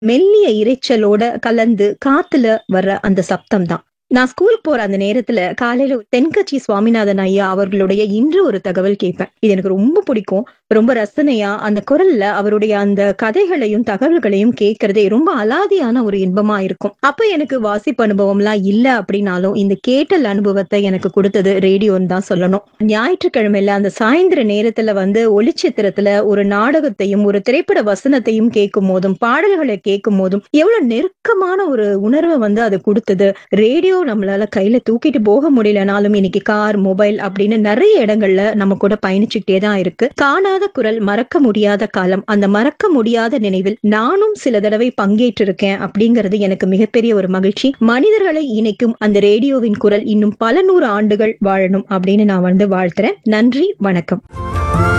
மெல்லிய இரைச்சலோட கலந்து காத்துல வர்ற அந்த சப்தம் தான் நான் ஸ்கூல் போற அந்த நேரத்துல காலையில தென்கட்சி சுவாமிநாதன் ஐயா அவர்களுடைய இன்று ஒரு தகவல் கேட்பேன் இது எனக்கு ரொம்ப பிடிக்கும் ரொம்ப ரசனையா அந்த குரல்ல அவருடைய அந்த கதைகளையும் தகவல்களையும் கேட்கறதே ரொம்ப அலாதியான ஒரு இன்பமா இருக்கும் அப்ப எனக்கு வாசிப்பு அனுபவம்லாம் இல்ல அப்படின்னாலும் இந்த கேட்டல் அனுபவத்தை எனக்கு கொடுத்தது ரேடியோன்னு தான் சொல்லணும் ஞாயிற்றுக்கிழமையில அந்த சாயந்தர நேரத்துல வந்து ஒளிச்சித்திரத்துல ஒரு நாடகத்தையும் ஒரு திரைப்பட வசனத்தையும் கேட்கும் போதும் பாடல்களை கேட்கும் போதும் எவ்வளவு நெருக்கமான ஒரு உணர்வை வந்து அது கொடுத்தது ரேடியோ நம்மளால கையில தூக்கிட்டு போக முடியலனாலும் இன்னைக்கு கார் மொபைல் அப்படின்னு நிறைய இடங்கள்ல நம்ம கூட பயணிச்சுக்கிட்டே தான் இருக்கு காணாத குரல் மறக்க முடியாத காலம் அந்த மறக்க முடியாத நினைவில் நானும் சில தடவை பங்கேற்றிருக்கேன் அப்படிங்கிறது எனக்கு மிகப்பெரிய ஒரு மகிழ்ச்சி மனிதர்களை இணைக்கும் அந்த ரேடியோவின் குரல் இன்னும் பல நூறு ஆண்டுகள் வாழணும் அப்படின்னு நான் வந்து வாழ்த்துறேன் நன்றி வணக்கம்